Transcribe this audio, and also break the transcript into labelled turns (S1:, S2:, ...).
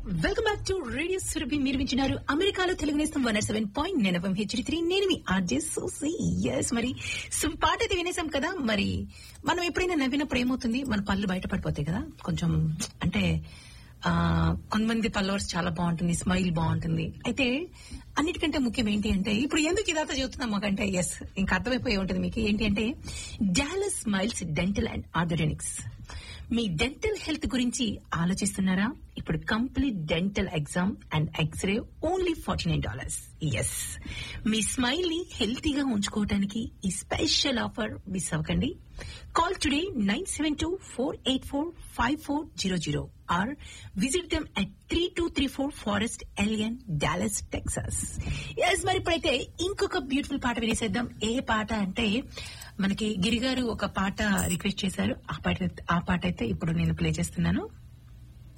S1: welcome back to radio Surabhi మీరు వింటున్నారు అమెరికాలో తెలుగు నేస్తం వన్ సెవెన్ పాయింట్ నేను ఎఫ్ఎం హెచ్డి త్రీ నేను మీ ఆర్జే సోసి ఎస్ మరి సో పాట అయితే వినేసాం కదా మరి మనం ఎప్పుడైనా నవ్వినప్పుడు ఏమవుతుంది మన పళ్ళు బయట పడిపోతాయి కదా కొంచెం అంటే ఆ కొంతమంది పల్లవర్స్ చాలా బాగుంటుంది స్మైల్ బాగుంటుంది అయితే అన్నిటికంటే ముఖ్యం ఏంటి అంటే ఇప్పుడు ఎందుకు ఇదంతా చెబుతున్నాం మాకంటే ఎస్ ఇంకా అర్థమైపోయి ఉంటుంది మీకు ఏంటి అంటే Dallas Smiles dental and orthodontics మీ డెంటల్ హెల్త్ గురించి ఆలోచిస్తున్నారా ఇప్పుడు complete dental exam and x ray only forty nine dollars ఎస్ మీ స్మైల్ ని హెల్తీగా ఉంచుకోవడానికి ఈ స్పెషల్ ఆఫర్ మిస్ అవ్వకండి call today nine seven two four eight four five four zero zero or visit them at three two three four Forest Elian Dallas Texas ఎస్ మరి ఇప్పుడైతే ఇంకొక బ్యూటిఫుల్ పాట వినేసేద్దాం ఏ పాట అంటే మనకి గిరిగారు ఒక పాట రిక్వెస్ట్ చేశారు ఆ పాట ఆ పాట అయితే ఇప్పుడు నేను ప్లే చేస్తున్నాను